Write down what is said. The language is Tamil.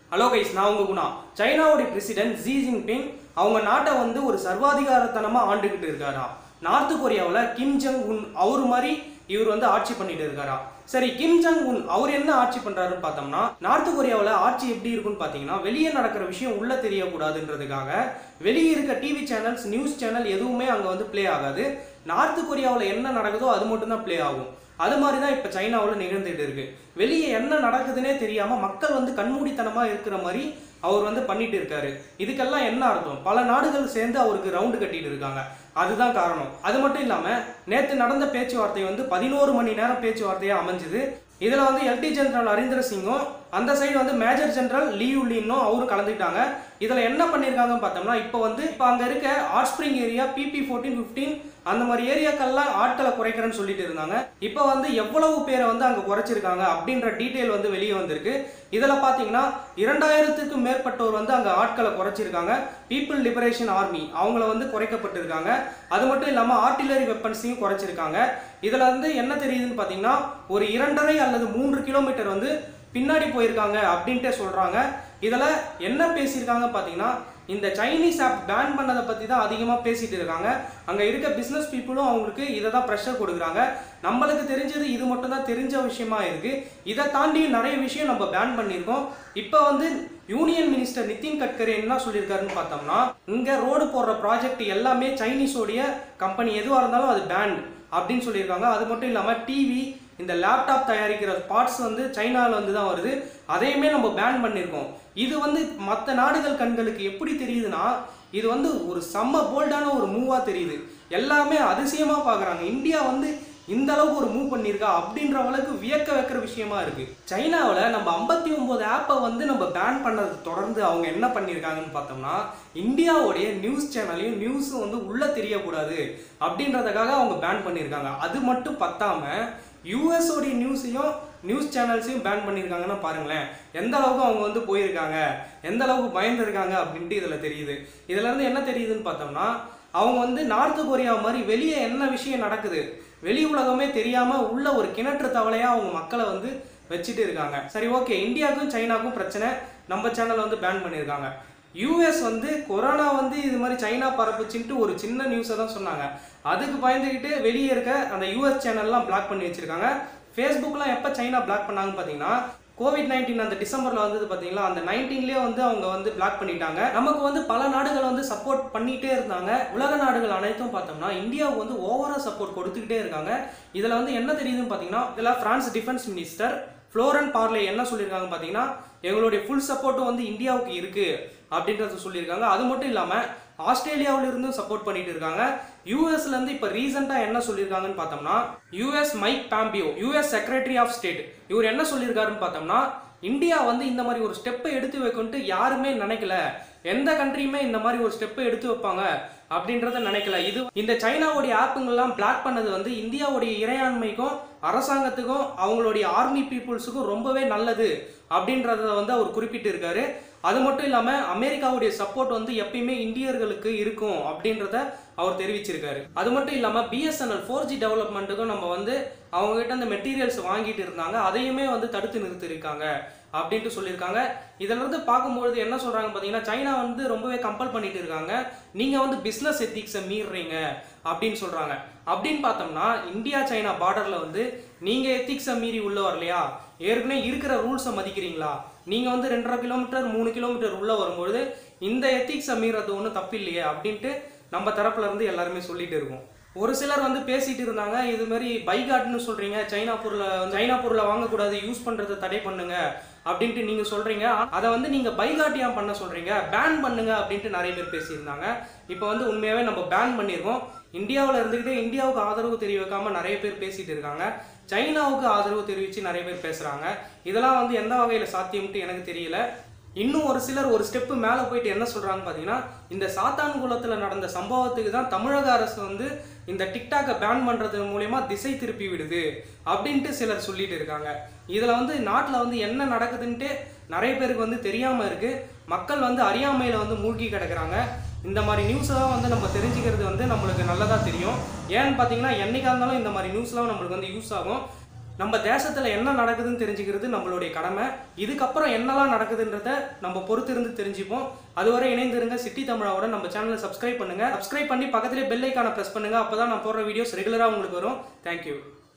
ஹலோ கைஸ் நான் உங்க குணா சைனாவுடைய பிரசிடென்ட் ஜி ஜின்பிங் அவங்க நாட்டை வந்து ஒரு சர்வாதிகாரத்தனமா ஆண்டுகிட்டு இருக்காராம் நார்த் கொரியாவில் கிம் ஜங் உன் அவர் மாதிரி இவர் வந்து ஆட்சி பண்ணிட்டு இருக்காராம் சரி கிம் ஜங் உன் அவர் என்ன ஆட்சி பண்றாருன்னு பார்த்தோம்னா நார்த் கொரியாவில் ஆட்சி எப்படி இருக்குன்னு பார்த்தீங்கன்னா வெளியே நடக்கிற விஷயம் உள்ள தெரியக்கூடாதுன்றதுக்காக வெளியே இருக்க டிவி சேனல்ஸ் நியூஸ் சேனல் எதுவுமே அங்கே வந்து ப்ளே ஆகாது நார்த் கொரியாவில் என்ன நடக்குதோ அது மட்டும்தான் ப்ளே ஆகும் அது மாதிரி தான் இப்போ சைனாவில் நிகழ்ந்துட்டு இருக்கு வெளியே என்ன நடக்குதுன்னே தெரியாமல் மக்கள் வந்து கண்மூடித்தனமாக இருக்கிற மாதிரி அவர் வந்து பண்ணிட்டு இருக்காரு இதுக்கெல்லாம் என்ன அர்த்தம் பல நாடுகள் சேர்ந்து அவருக்கு ரவுண்டு கட்டிட்டு இருக்காங்க அதுதான் காரணம் அது மட்டும் இல்லாமல் நேற்று நடந்த பேச்சுவார்த்தை வந்து பதினோரு மணி நேரம் பேச்சுவார்த்தையாக அமைஞ்சுது இதில் வந்து எல்டி ஜெனரல் ஹரீந்தர் சிங்கும் அந்த சைடு வந்து மேஜர் ஜெனரல் லியூ லின்னும் அவரும் கலந்துக்கிட்டாங்க இதில் என்ன பண்ணியிருக்காங்கன்னு பார்த்தோம்னா இப்போ வந்து இப்போ அங்கே இருக்க hot spring area PP fourteen fifteen அந்த மாதிரி ஏரியாக்கள்லாம் ஆட்களை குறைக்கிறேன்னு சொல்லிட்டு இருந்தாங்க இப்போ வந்து எவ்வளவு பேரை வந்து அங்கே குறைச்சிருக்காங்க அப்படின்ற டீட்டெயில் வந்து வெளியே வந்திருக்கு இதில் பார்த்தீங்கன்னா இரண்டாயிரத்துக்கும் மேற்பட்டோர் வந்து அங்கே ஆட்களை குறைச்சிருக்காங்க பீப்புள் லிபரேஷன் ஆர்மி அவங்கள வந்து குறைக்கப்பட்டிருக்காங்க அது மட்டும் இல்லாமல் ஆர்டிலரி வெப்பன்ஸையும் குறைச்சிருக்காங்க இதில் வந்து என்ன தெரியுதுன்னு பார்த்தீங்கன்னா ஒரு இரண்டரை அல்லது மூன்று கிலோமீட்டர் வந்து பின்னாடி போயிருக்காங்க அப்படின்ட்டே சொல்கிறாங்க இதில் என்ன பேசியிருக்காங்க பார்த்தீங்கன்னா இந்த சைனீஸ் ஆப் பேன் பண்ணதை பற்றி தான் அதிகமாக பேசிட்டு இருக்காங்க அங்கே இருக்க பிஸ்னஸ் பீப்புளும் அவங்களுக்கு இதை தான் ப்ரெஷர் கொடுக்குறாங்க நம்மளுக்கு தெரிஞ்சது இது மட்டும் தான் தெரிஞ்ச விஷயமா இருக்கு இதை தாண்டி நிறைய விஷயம் நம்ம பேன் பண்ணியிருக்கோம் இப்போ வந்து யூனியன் மினிஸ்டர் நிதின் கட்கரி என்ன சொல்லியிருக்காருன்னு பார்த்தோம்னா இங்கே ரோடு போடுற ப்ராஜெக்ட் எல்லாமே சைனீஸோடைய கம்பெனி எதுவாக இருந்தாலும் அது பேண்ட் அப்படின்னு சொல்லியிருக்காங்க அது மட்டும் இல்லாமல் டிவி இந்த லேப்டாப் தயாரிக்கிற பார்ட்ஸ் வந்து சைனாவில் வந்து தான் வருது அதையுமே நம்ம பேன் பண்ணியிருக்கோம் இது வந்து மற்ற நாடுகள் கண்களுக்கு எப்படி தெரியுதுன்னா இது வந்து ஒரு செம்ம போல்டான ஒரு மூவாக தெரியுது எல்லாமே அதிசயமாக பார்க்குறாங்க இந்தியா வந்து இந்த அளவுக்கு ஒரு மூவ் பண்ணியிருக்கா அப்படின்ற அளவுக்கு வியக்க வைக்கிற விஷயமா இருக்கு சைனாவில் நம்ம ஐம்பத்தி ஒன்பது ஆப்பை வந்து நம்ம பேன் பண்ணது தொடர்ந்து அவங்க என்ன பண்ணியிருக்காங்கன்னு பார்த்தோம்னா இந்தியாவுடைய நியூஸ் சேனலையும் நியூஸும் வந்து உள்ள தெரியக்கூடாது அப்படின்றதுக்காக அவங்க பேன் பண்ணியிருக்காங்க அது மட்டும் பத்தாம யூஎஸ் உடைய நியூஸையும் நியூஸ் சேனல்ஸையும் பேன் பண்ணியிருக்காங்கன்னா பாருங்களேன் எந்த அளவுக்கு அவங்க வந்து போயிருக்காங்க எந்த அளவுக்கு பயந்துருக்காங்க அப்படின்ட்டு இதில் தெரியுது இதுல இருந்து என்ன தெரியுதுன்னு பார்த்தோம்னா அவங்க வந்து நார்த் கொரியா மாதிரி வெளியே என்ன விஷயம் நடக்குது வெளி உலகமே தெரியாம உள்ள ஒரு கிணற்று தவளையா அவங்க மக்களை வந்து வச்சுட்டு இருக்காங்க சரி ஓகே இந்தியாவுக்கும் சைனாக்கும் பிரச்சனை நம்ம சேனல் வந்து பேன் பண்ணியிருக்காங்க யூஎஸ் வந்து கொரோனா வந்து இது மாதிரி சைனா பரப்புச்சுன்ட்டு ஒரு சின்ன நியூஸை தான் சொன்னாங்க அதுக்கு பயந்துக்கிட்டு வெளியே இருக்க அந்த யூஎஸ் சேனல்லாம் பிளாக் பண்ணி வச்சிருக்காங்க ஃபேஸ்புக்லாம் எப்போ சைனா பிளாக் பண்ணாங்கன்னு பார்த்தீங்கன்னா கோவிட் நைன்டீன் அந்த டிசம்பரில் வந்தது பார்த்தீங்களா அந்த நைன்டீன்லேயே வந்து அவங்க வந்து பிளாக் பண்ணிட்டாங்க நமக்கு வந்து பல நாடுகள் வந்து சப்போர்ட் பண்ணிகிட்டே இருந்தாங்க உலக நாடுகள் அனைத்தும் பார்த்தோம்னா இந்தியாவுக்கு வந்து ஓவராக சப்போர்ட் கொடுத்துக்கிட்டே இருக்காங்க இதில் வந்து என்ன தெரியுதுன்னு பார்த்தீங்கன்னா இதில் France defence minister Florence Parly என்ன சொல்லியிருக்காங்க பார்த்தீங்கன்னா எங்களுடைய ஃபுல் சப்போர்ட்டும் வந்து இந்தியாவுக்கு இருக்கு அப்படின்றத சொல்லியிருக்காங்க அது மட்டும் இல்லாமல் ஆஸ்திரேலியாவில இருந்தும் சப்போர்ட் பண்ணிட்டு இருக்காங்க யூஎஸ்ல இருந்து இப்போ ரீசெண்டாக என்ன சொல்லியிருக்காங்கன்னு பார்த்தோம்னா US Mike Pompeo US secretary of state இவர் என்ன சொல்லியிருக்காருன்னு பார்த்தோம்னா இந்தியா வந்து இந்த மாதிரி ஒரு ஸ்டெப்பை எடுத்து வைக்கணும்ட்டு யாருமே நினைக்கல எந்த கண்ட்ரியுமே இந்த மாதிரி ஒரு ஸ்டெப்பை எடுத்து வைப்பாங்க அப்படின்றத நினைக்கல இது இந்த சைனாவுடைய ஆப்புங்கெல்லாம் பிளாக் பண்ணது வந்து இந்தியாவுடைய இறையாண்மைக்கும் அரசாங்கத்துக்கும் அவங்களுடைய ஆர்மி பீப்புள்ஸுக்கும் ரொம்பவே நல்லது அப்படின்றத வந்து அவர் குறிப்பிட்டு இருக்காரு அது மட்டும் இல்லாமல் அமெரிக்காவுடைய சப்போர்ட் வந்து எப்பயுமே இந்தியர்களுக்கு இருக்கும் அப்படின்றத அவர் தெரிவிச்சிருக்காரு அது மட்டும் இல்லாமல் பிஎஸ்என்எல் ஃபோர் ஜி டெவலப்மெண்ட்டுக்கும் நம்ம வந்து அவங்க கிட்ட அந்த மெட்டீரியல்ஸ் வாங்கிட்டு இருந்தாங்க அதையுமே வந்து தடுத்து நிறுத்திருக்காங்க அப்படின்ட்டு சொல்லியிருக்காங்க இதில் இருந்து பார்க்கும்பொழுது என்ன சொல்கிறாங்க பார்த்தீங்கன்னா சைனா வந்து ரொம்பவே கம்பல் பண்ணிட்டு இருக்காங்க நீங்கள் வந்து பிஸ்னஸ் எத்திக்ஸை மீறுறீங்க அப்படின்னு சொல்கிறாங்க அப்படின்னு பார்த்தோம்னா இந்தியா சைனா பார்டரில் வந்து நீங்கள் எத்திக்ஸை மீறி உள்ள வரலையா ஏற்கனவே இருக்கிற ரூல்ஸை மதிக்கிறீங்களா நீங்கள் வந்து ரெண்டரை கிலோமீட்டர் மூணு கிலோமீட்டர் உள்ளே வரும்பொழுது இந்த எத்திக்ஸை மீறது ஒன்றும் தப்பு இல்லையே அப்படின்ட்டு நம்ம தரப்புல இருந்து எல்லாருமே சொல்லிட்டு இருக்கோம் ஒரு சிலர் வந்து பேசிட்டு இருந்தாங்க இது மாதிரி பைகாட்னு சொல்றீங்க சைனா பொருளை சைனா பொருளை வாங்கக்கூடாது யூஸ் பண்றதை தடை பண்ணுங்க அப்படின்ட்டு நீங்க சொல்றீங்க அதை வந்து நீங்க பைகாட் ஏன் பண்ண சொல்றீங்க பேன் பண்ணுங்க அப்படின்ட்டு நிறைய பேர் பேசியிருந்தாங்க இப்போ வந்து உண்மையாவே நம்ம பேன் பண்ணியிருக்கோம் இந்தியாவில் இருந்துக்கிட்டு இந்தியாவுக்கு ஆதரவு தெரிவிக்காம நிறைய பேர் பேசிட்டு இருக்காங்க சைனாவுக்கு ஆதரவு தெரிவித்து நிறைய பேர் பேசுகிறாங்க இதெல்லாம் வந்து எந்த வகையில் சாத்தியம்ட்டு எனக்கு தெரியல இன்னும் ஒரு சிலர் ஒரு ஸ்டெப்பு மேலே போயிட்டு என்ன சொல்கிறாங்க பார்த்தீங்கன்னா இந்த சாத்தான்குளத்தில் நடந்த சம்பவத்துக்கு தான் தமிழக அரசு வந்து இந்த டிக்டாக்கை பேன் பண்ணுறது மூலயமா திசை திருப்பி விடுது அப்படின்ட்டு சிலர் சொல்லிட்டு இருக்காங்க இதில் வந்து நாட்டில் வந்து என்ன நடக்குதுன்ட்டு நிறைய பேருக்கு வந்து தெரியாமல் இருக்குது மக்கள் வந்து அறியாமையில் வந்து மூழ்கி கிடக்குறாங்க இந்த மாதிரி நியூஸை தான் வந்து நம்ம தெரிஞ்சுக்கிறது வந்து நம்மளுக்கு நல்லதாக தெரியும் ஏன்னு பார்த்தீங்கன்னா என்னைக்கா இருந்தாலும் இந்த மாதிரி நியூஸ்லாம் நம்மளுக்கு வந்து யூஸ் ஆகும் நம்ம தேசத்துல என்ன நடக்குதுன்னு தெரிஞ்சுக்கிறது நம்மளுடைய கடமை இதுக்கப்புறம் என்னெல்லாம் நடக்குதுன்றத நம்ம பொறுத்து இருந்து தெரிஞ்சுப்போம் அதுவரை இணைந்திருங்க சிட்டி தமிழாவோட நம்ம சேனலை சப்ஸ்கிரைப் பண்ணுங்க சப்ஸ்கிரைப் பண்ணி பக்கத்துலேயே பெல் ஐக்கானை ப்ரெஸ் பண்ணுங்க அப்பதான் நான் போடுற வீடியோஸ் ரெகுலரா உங்களுக்கு வரும் தேங்க்யூ